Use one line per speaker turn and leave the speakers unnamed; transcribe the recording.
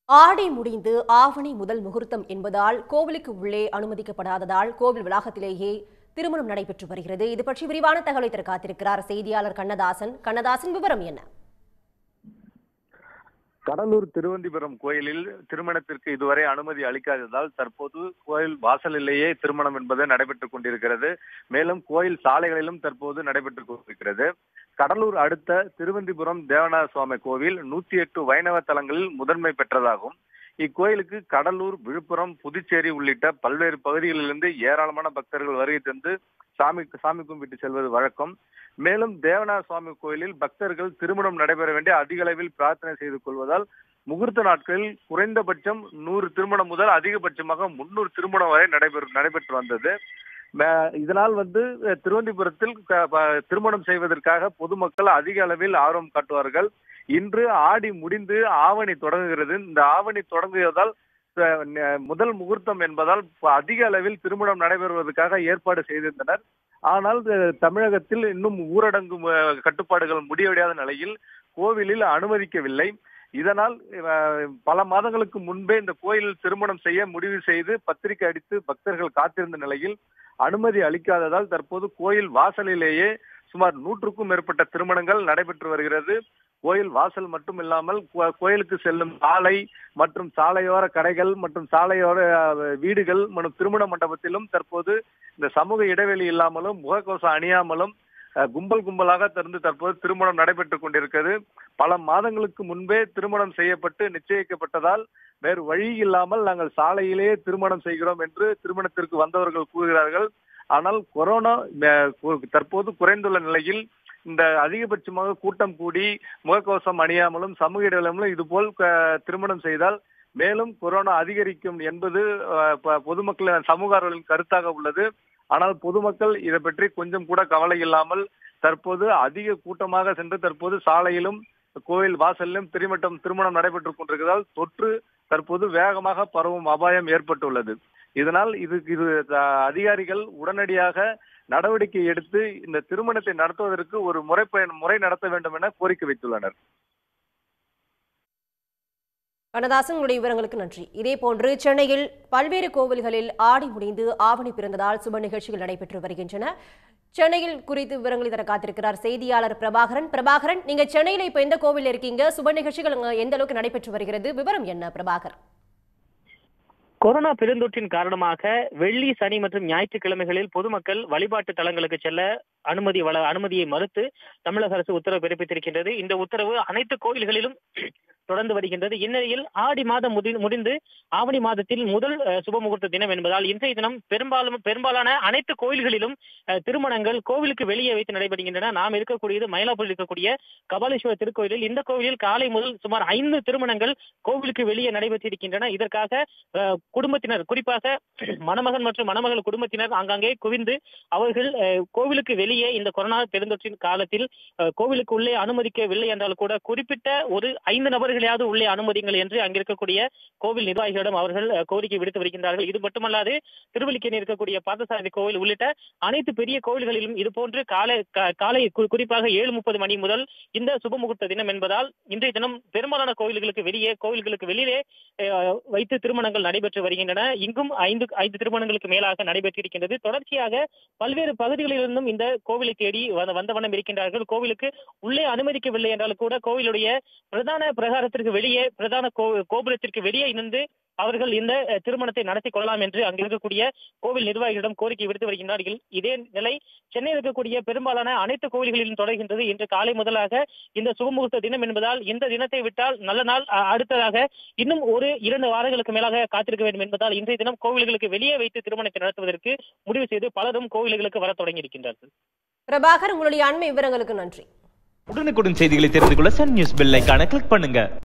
ஆடி முடிந்து ஆவணி முதல் முகூர்த்தம் என்பதால் கோவிலுக்கு உள்ளே அனுமதிக்கப்படாததால் கோவில் வளாகத்திலேயே திருமணம் நடைபெற்று வருகிறது இது பற்றி விரிவான தகவலை தர காத்திருக்கிறார் செய்தியாளர் கண்ணதாசன் கண்ணதாசன் விவரம் என்ன
கடலூர் திருவந்திபுரம் கோயிலில் திருமணத்திற்கு இதுவரை அனுமதி அளிக்காததால் தற்போது கோயில் வாசலிலேயே திருமணம் என்பது நடைபெற்றுக் கொண்டிருக்கிறது மேலும் கோயில் சாலைகளிலும் தற்போது நடைபெற்றுக் கொண்டிருக்கிறது கடலூர் அடுத்த திருவந்திபுரம் தேவநாத சுவாமி கோவில் நூத்தி எட்டு வைணவ தலங்களில் முதன்மை பெற்றதாகும் இக்கோயிலுக்கு கடலூர் விழுப்புரம் புதுச்சேரி உள்ளிட்ட பல்வேறு பகுதிகளிலிருந்து ஏராளமான பக்தர்கள் வருகை தந்து சாமி சாமி கும்பிட்டு செல்வது வழக்கம் மேலும் தேவநாத சுவாமி கோயிலில் பக்தர்கள் திருமணம் நடைபெற வேண்டிய அதிக அளவில் பிரார்த்தனை செய்து கொள்வதால் முகூர்த்த நாட்களில் குறைந்தபட்சம் நூறு திருமணம் முதல் அதிகபட்சமாக முன்னூறு திருமணம் வரை நடைபெறு நடைபெற்று வந்தது ம- இதனால் வந்து அஹ், திருவனந்தபுரத்தில் க- ப- திருமணம் செய்வதற்காக பொதுமக்கள் அதிக அளவில் ஆர்வம் காட்டுவார்கள் இன்று ஆடி முடிந்து ஆவணி தொடங்குகிறது இந்த ஆவணி தொடங்குவதால் அஹ், ந- முதல் முகூர்த்தம் என்பதால் ப- அதிக அளவில் திருமணம் நடைபெறுவதற்காக ஏற்பாடு செய்திருந்தனர் ஆனால் அஹ், தமிழகத்தில் இன்னும் ஊரடங்கு அஹ், கட்டுப்பாடுகள் முடிவடையாத நிலையில் கோவிலில் அனுமதிக்கவில்லை இதனால் அஹ், பல மாதங்களுக்கு முன்பே இந்த கோயிலில் திருமணம் செய்ய முடிவு செய்து பத்திரிகை அடித்து பக்தர்கள் காத்திருந்த நிலையில் அனுமதி அளிக்காததால் தற்போது கோயில் வாசலிலேயே சுமார் நூற்றுக்கும் மேற்பட்ட திருமணங்கள் நடைபெற்று வருகிறது கோயில் வாசல் மட்டும் இல்லாமல் கோ- கோயிலுக்கு செல்லும் சாலை மற்றும் சாலையோர கடைகள் மற்றும் சாலையோர அஹ், வீடுகள் மற்றும் திருமண மண்டபத்திலும் தற்போது இந்த சமூக இடைவெளி இல்லாமலும் முகக்கவசம் அணியாமலும் அஹ், கும்பல் கும்பலாக திறந்து தற்போது திருமணம் நடைபெற்றுக் கொண்டிருக்கிறது பல மாதங்களுக்கு முன்பே திருமணம் செய்யப்பட்டு நிச்சயிக்கப்பட்டதால் வேறு வழி இல்லாமல் நாங்கள் சாலையிலேயே திருமணம் செய்கிறோம் என்று திருமணத்திற்கு வந்தவர்கள் கூறுகிறார்கள் ஆனால் கொரோனா அஹ், கு- தற்போது குறைந்துள்ள நிலையில் இந்த அதிகபட்சமாக கூட்டம் கூடி முகக்கவசம் அணியாமலும் சமூக இடைவெளியிலும் இதுபோல் க- திருமணம் செய்தால் மேலும் கொரோனா அதிகரிக்கும் என்பது அஹ், ப- பொதுமக்களின் சமூக ஆர்வலர்களின் கருத்தாக உள்ளது ஆனால் பொதுமக்கள் இதை பற்றி கொஞ்சம் கூட கவலை இல்லாமல் தற்போது அதிக கூட்டமாக சென்று தற்போது சாலையிலும் கோயில் வாசலிலும் திருமட்டம் திருமணம் நடைபெற்றுக் கொண்டிருக்கிறதால் தொற்று தற்போது வேகமாக பரவும் அபாயம் ஏற்பட்டுள்ளது இதனால் இது இது அஹ், அதிகாரிகள் உடனடியாக நடவடிக்கை எடுத்து இந்த திருமணத்தை நடத்துவதற்கு ஒரு முறை முறை நடத்த வேண்டும் என கோரிக்கை வைத்துள்ளனர்
கண்ணதாசன் உங்களுடைய விவரங்களுக்கு நன்றி இதே போன்று சென்னையில் பல்வேறு கோவில்களில் ஆடி முடிந்து ஆவணி பிறந்ததால் சுப நிகழ்ச்சிகள் நடைபெற்று வருகின்றன சென்னையில் குறித்து விவரங்களை தர காத்திருக்கிறார் செய்தியாளர் பிரபாகரன் பிரபாகரன் நீங்க சென்னையில இப்ப எந்த கோவில் இருக்கீங்க சுப நிகழ்ச்சிகள் அங்க எந்த அளவுக்கு நடைபெற்று வருகிறது விவரம் என்ன பிரபாகர்
கொரோனா பெருந்தொற்றின் காரணமாக வெள்ளி சனி மற்றும் ஞாயிற்றுக்கிழமைகளில் பொதுமக்கள் வழிபாட்டு தலங்களுக்கு செல்ல அனுமதி வள அனுமதியை மறுத்து தமிழக அரசு உத்தரவு பிறப்பித்திருக்கின்றது இந்த உத்தரவு அனைத்து கோயில்களிலும் தொடர்ந்து வருகின்றது இந்நிலையில் ஆடி மாதம் முடி- முடிந்து ஆவணி மாதத்தில் முதல் அஹ், சுப முகூர்த்த தினம் என்பதால் இன்றைய தினம் பெரும்பாலும் பெரும்பாலான அனைத்து கோயில்களிலும் அஹ், திருமணங்கள் கோவிலுக்கு வெளியே வைத்து நடைபெறுகின்றன நாம் இருக்கக்கூடியது மயிலாப்பூரில் இருக்கக்கூடிய கபாலீஸ்வரர் திருக்கோயிலில் இந்த கோவிலில் காலை முதல் சுமார் ஐந்து திருமணங்கள் கோவிலுக்கு வெளியே நடைபெற்றிருக்கின்றன இதற்காக அஹ், குடும்பத்தினர் குறிப்பாக மணமகன் மற்றும் மணமகள் குடும்பத்தினர் ஆங்காங்கே குவிந்து அவர்கள் அஹ், கோவிலுக்கு வெளியே இந்த கொரோனா பெருந்தொற்றின் காலத்தில் அஹ், கோவிலுக்கு உள்ளே அனுமதிக்கவில்லை என்றால் கூட குறிப்பிட்ட ஒரு ஐந்து நபர்களையாவது உள்ளே அனுமதிங்கள் என்று அங்கிருக்கக்கூடிய கோவில் நிர்வாகிகளிடம் அவர்கள் அஹ், கோரிக்கை விடுத்து வருகின்றார்கள் இது மட்டுமல்லாது திருவல்லிக்கேணி இருக்கக்கூடிய பார்த்தசாரதி கோவில் உள்ளிட்ட அனைத்து பெரிய கோவில்களிலும் இது போன்று காலை கா- காலை கு- குறிப்பாக ஏழு முப்பது மணி முதல் இந்த சுப முகூர்த்த தினம் என்பதால் இன்றைய தினம் பெரும்பாலான கோவில்களுக்கு வெளியே கோவில்களுக்கு வெளியே அஹ், வைத்து திருமணங்கள் நடைபெற்று வருகின்றன இங்கும் ஐந்து ஐந்து திருமணங்களுக்கு மேலாக நடைபெற்றிருக்கின்றது தொடர்ச்சியாக பல்வேறு பகுதிகளிலிருந்தும் இந்த கோவிலை தேடி வந்த வந்த வண்ணம் இருக்கின்றார்கள் கோவிலுக்கு உள்ளே அனுமதிக்கவில்லை என்றாலும் கூட கோவிலுடைய பிரதான பிரகாரத்திற்கு வெளியே பிரதான கோ- கோபுரத்திற்கு வெளியே இருந்து அவர்கள் இந்த அஹ், திருமணத்தை நடத்தி கொள்ளலாம் என்று அங்கு இருக்கக்கூடிய கோவில் நிர்வாகிகளிடம் கோரிக்கை விடுத்து வருகின்றார்கள் இதே நிலை சென்னையில் இருக்கக்கூடிய பெரும்பாலான அனைத்து கோவில்களிலும் தொடர்கின்றது இன்று காலை முதலாக இந்த சுபமுகூர்த்த தினம் என்பதால் இந்த தினத்தை விட்டால் நல்ல நாள் அ- அடுத்ததாக இன்னும் ஒரு இரண்டு வாரங்களுக்கு மேலாக காத்திருக்க வேண்டும் என்பதால் இன்றைய தினம் கோவில்களுக்கு வெளியே வைத்து திருமணத்தை நடத்துவதற்கு முடிவு செய்து பலரும் கோவில்களுக்கு வர தொடங்கி இருக்கின்றார்கள்
பிரபாகர் உங்களுடைய அண்மை விவரங்களுக்கு நன்றி
உடனுக்குடன் செய்திகளை தெரிந்து கொள்ள சன் நியூஸ் பெல் ஐகானை கிளிக் பண்ணுங்க